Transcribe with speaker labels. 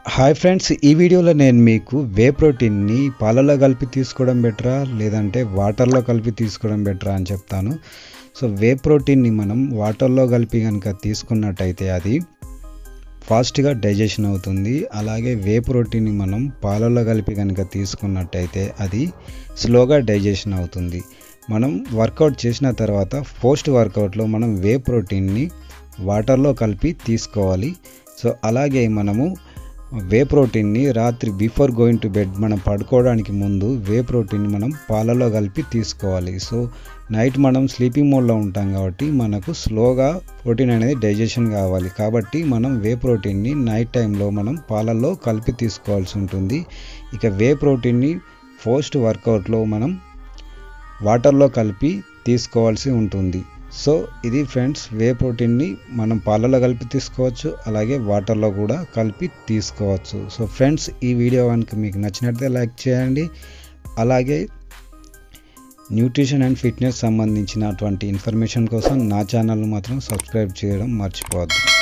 Speaker 1: hi friends ఈ వీడియోలో నేను మీకు వే ప్రోటీన్ని పాలలో కలిపి తీసుకోవడం బెటరా లేదంటే వాటర్లో కలిపి తీసుకోవడం బెటరా అని చెప్తాను సో వే ప్రోటీన్ని మనం వాటర్లో కలిపి కనుక తీసుకున్నట్టయితే అది ఫాస్ట్గా డైజెషన్ అవుతుంది అలాగే వే ప్రోటీన్ని మనం పాలలో కలిపి కనుక తీసుకున్నట్టయితే అది స్లోగా డైజెషన్ అవుతుంది మనం వర్కౌట్ చేసిన తర్వాత పోస్ట్ వర్కౌట్లో మనం వే ప్రోటీన్ని వాటర్లో కలిపి తీసుకోవాలి సో అలాగే మనము వే ప్రోటీన్ని రాత్రి బిఫోర్ గోయింగ్ టు బెడ్ మనం పడుకోవడానికి ముందు వే ప్రోటీన్ మనం పాలలో కలిపి తీసుకోవాలి సో నైట్ మనం స్లీపింగ్ మోడ్లో ఉంటాం కాబట్టి మనకు స్లోగా ప్రోటీన్ అనేది డైజెషన్ కావాలి కాబట్టి మనం వే ప్రోటీన్ని నైట్ టైంలో మనం పాలల్లో కలిపి తీసుకోవాల్సి ఉంటుంది ఇక వే ప్రోటీన్ని పోస్ట్ వర్కౌట్లో మనం వాటర్లో కలిపి తీసుకోవాల్సి ఉంటుంది సో ఇది ఫ్రెండ్స్ వే ప్రోటీన్ని మనం పాలలో కలిపి తీసుకోవచ్చు అలాగే వాటర్లో కూడా కలిపి తీసుకోవచ్చు సో ఫ్రెండ్స్ ఈ వీడియో కనుక మీకు నచ్చినట్లయితే లైక్ చేయండి అలాగే న్యూట్రిషన్ అండ్ ఫిట్నెస్ సంబంధించినటువంటి ఇన్ఫర్మేషన్ కోసం నా ఛానల్ మాత్రం సబ్స్క్రైబ్ చేయడం మర్చిపోవద్దు